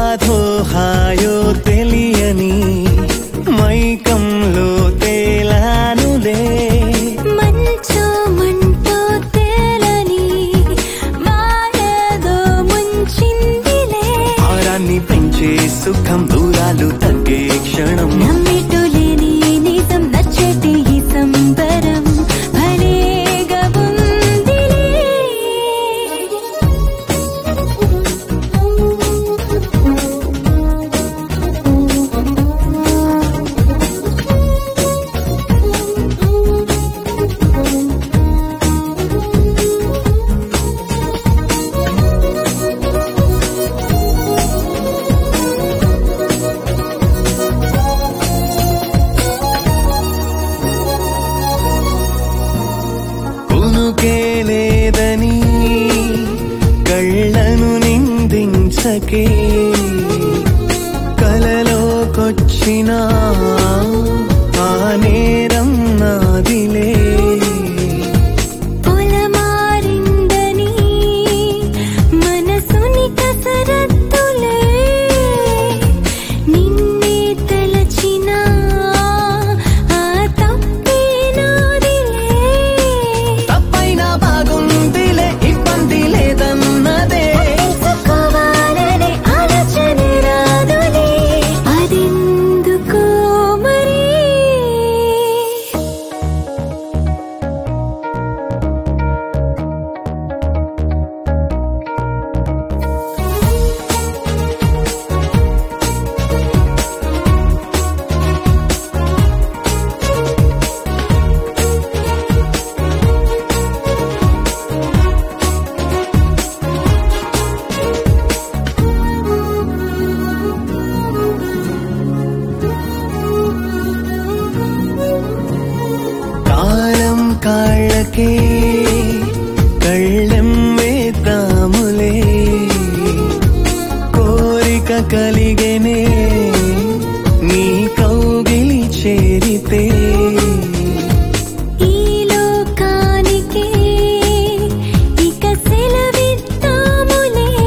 బాధో హాయో తెలియని మైకంలో తేలానులే మంచో మంటో తేలని మాయదో ముంచిందిలే భారాన్ని పెంచే సుఖం దూరాలు తగ్గే క్షణం నమ్మిటు లేని నిజం నచ్చటి ఈ సంబరం భలేగా ఉనుకే లేదని కళ్ళను నిందించకే కలలోకొచ్చిన ఆ నేరం నాదిలే పొలమారిందని మనసుని కసరత్తులే నిన్నే తలచిన ఆ తప్పే నాదిలే తప్పైనా బాగుందిలే ఇబ్బంది లేదన్నదే తెలుసుకోవాలనే ఆలోచన రాదులే అదెందుకో మరి కాలం కాళ్ళకే కళ్ళెం వేద్దాములే కోరిక కలిగేనే నీ కౌగిలి చేరితే ఈ లోకానికే ఇక సెలవిద్దాములే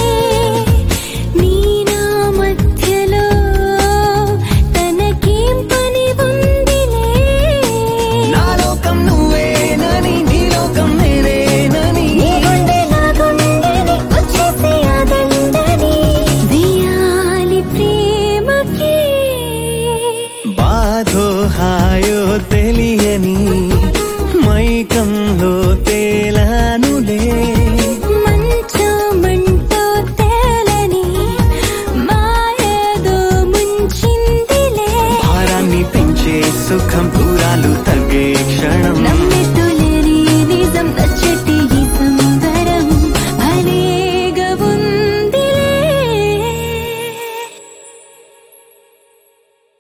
నీ నా మధ్యలో తనకేం పని ఉందిలే నా లోకం నువ్వేనని నీ లోకం నేనేనని నీ గుండె నా గుండెని వచ్చేసి అదండని వేయాలి ప్రేమకి బాధో హాయో తెలియని మైకంలో తేలానులే మంచో మంటో తేలని మాయదో ముంచిందిలే భారాన్ని పెంచే సుఖం దూరాలు తగ్గే క్షణం నమ్మి